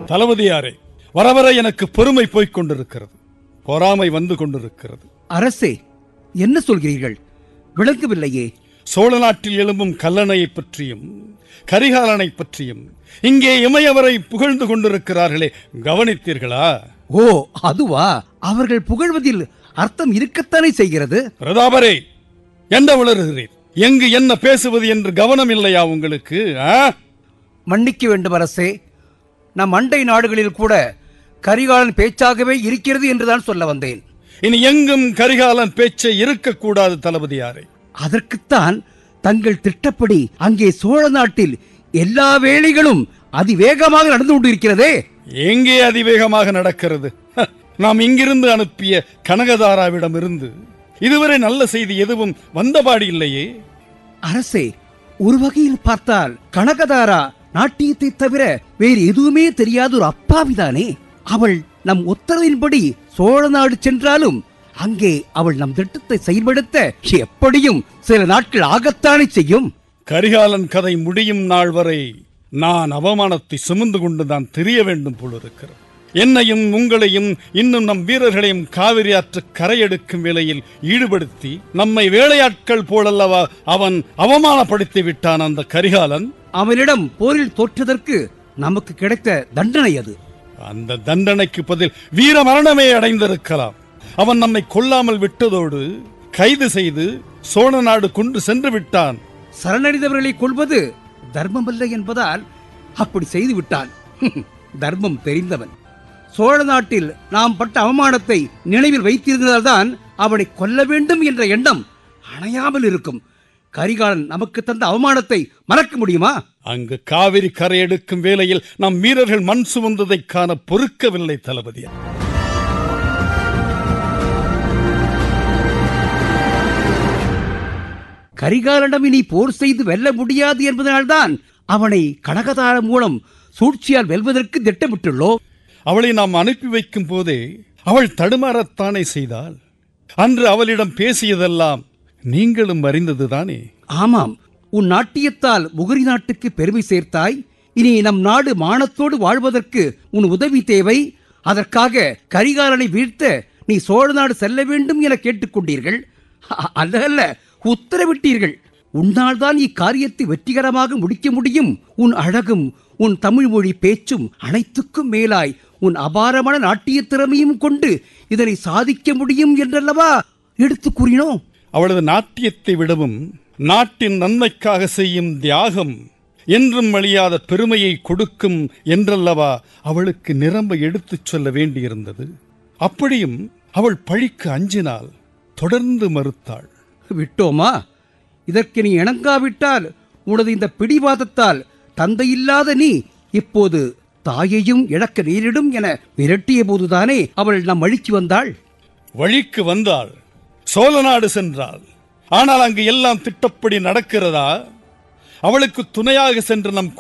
தளபதியாரே வர வர எனக்கு பொறுமை போய்க் கொண்டிருக்கிறது பொறாமை வந்து கொண்டிருக்கிறது அரசே என்ன சொல்கிறீர்கள் விளங்கவில்லையே சோழ நாட்டில் எழும்பும் கல்லணையைப் பற்றியும் கரிகாலனை பற்றியும் இங்கே இமயவரை புகழ்ந்து கொண்டிருக்கிறார்களே கவனித்தீர்களா ஓ அதுவா அவர்கள் புகழ்வதில் அர்த்தம் இருக்கத்தானே செய்கிறது பிரதாபரே என்ன உளறுகிறீர் எங்கு என்ன பேசுவது என்று கவனம் இல்லையா உங்களுக்கு ஆ? மன்னிக்க வேண்டும் அரசே நம் அண்டை நாடுகளில் கூட கரிகாலன் பேச்சாகவே இருக்கிறது என்றுதான் சொல்ல வந்தேன் இனி எங்கும் கரிகாலன் பேச்சை இருக்கக்கூடாது தளபதியாரே அதற்குத்தான் தங்கள் திட்டப்படி அங்கே சோழ நாட்டில் எல்லா வேலைகளும் அதிவேகமாக நடந்து கொண்டிருக்கிறதே எங்கே அதிவேகமாக நடக்கிறது ஹ, நாம் இங்கிருந்து அனுப்பிய கனகதாராவிடம் இருந்து இதுவரை நல்ல செய்தி எதுவும் வந்தபாடு இல்லையே அரசே ஒரு வகையில் பார்த்தால் கனகதாரா நாட்டியத்தை தவிர வேறு எதுவுமே தெரியாத ஒரு அப்பாவிதானே அவள் நம் உத்தரவின்படி சோழ நாடு சென்றாலும் அங்கே அவள் நம் திட்டத்தை செயல்படுத்த எப்படியும் சில நாட்கள் ஆகத்தானே செய்யும் கரிகாலன் கதை முடியும் நாள் வரை நான் அவமானத்தை சுமந்து கொண்டு தான் தெரிய வேண்டும் போலிருக்கிறது என்னையும் உங்களையும் இன்னும் நம் வீரர்களையும் காவிரி ஆற்று கரையெடுக்கும் வேளையில் ஈடுபடுத்தி நம்மை வேலையாட்கள் போலல்லவா அவன் அவமானப்படுத்தி விட்டான் அந்த கரிகாலன் அவனிடம் போரில் தோற்றதற்கு நமக்கு கிடைத்த தண்டனை அது அந்த தண்டனைக்கு பதில் வீர மரணமே அடைந்திருக்கலாம் அவன் நம்மை கொல்லாமல் விட்டதோடு கைது செய்து சோழ நாடு கொண்டு சென்று விட்டான் சரணடைந்தவர்களை கொள்வது தர்மமல்ல என்பதால் அப்படி செய்து விட்டான் தர்மம் தெரிந்தவன் சோழ நாட்டில் நாம் பட்ட அவமானத்தை நினைவில் வைத்திருந்ததால்தான் அவனை கொல்ல வேண்டும் என்ற எண்ணம் அணையாமல் இருக்கும் கரிகாலன் நமக்கு தந்த அவமானத்தை மறக்க முடியுமா அங்கு காவிரி கரையெடுக்கும் வேளையில் நம் வீரர்கள் மண் சுமந்ததைக் காண பொறுக்கவில்லை தளபதி கரிகாலனிடம் இனி போர் செய்து வெல்ல முடியாது என்பதனால்தான் அவனை கனகதாரம் மூலம் சூழ்ச்சியால் வெல்வதற்கு திட்டமிட்டுள்ளோம் அவளை நாம் அனுப்பி வைக்கும் போதே அவள் தடுமாறத்தானே செய்தாள் அன்று அவளிடம் பேசியதெல்லாம் நீங்களும் அறிந்ததுதானே ஆமாம் உன் நாட்டியத்தால் முகரி நாட்டுக்கு பெருமை சேர்த்தாய் இனி நம் நாடு மானத்தோடு வாழ்வதற்கு உன் உதவி தேவை அதற்காக கரிகாலனை வீழ்த்த நீ சோழ நாடு செல்ல வேண்டும் என கேட்டுக்கொண்டீர்கள் அ- அல்ல அல்ல உத்தரவிட்டீர்கள் உன்னால் தான் இக்காரியத்தை வெற்றிகரமாக முடிக்க முடியும் உன் அழகும் உன் தமிழ் மொழி பேச்சும் அனைத்துக்கும் மேலாய் உன் அபாரமான நாட்டிய திறமையும் கொண்டு இதனை சாதிக்க முடியும் என்றல்லவா எடுத்து கூறினோம் அவளது நாட்டியத்தை விடவும் நாட்டின் நன்மைக்காக செய்யும் தியாகம் என்றும் அழியாத பெருமையை கொடுக்கும் என்றல்லவா அவளுக்கு நிரம்ப எடுத்துச் சொல்ல வேண்டியிருந்தது அப்படியும் அவள் பழிக்கு அஞ்சினால் தொடர்ந்து மறுத்தாள் விட்டோமா இதற்கு நீ இணங்காவிட்டால் உனது இந்த பிடிவாதத்தால் தந்தையில்லாத நீ இப்போது தாயையும் இழக்க நேரிடும் என விரட்டிய போதுதானே அவள் நம் அழிச்சு வந்தாள் வழிக்கு வந்தாள் சோழ நாடு சென்றாள் ஆனால் அங்கு எல்லாம் திட்டப்படி நடக்கிறதா அவளுக்கு துணையாக சென்று நம்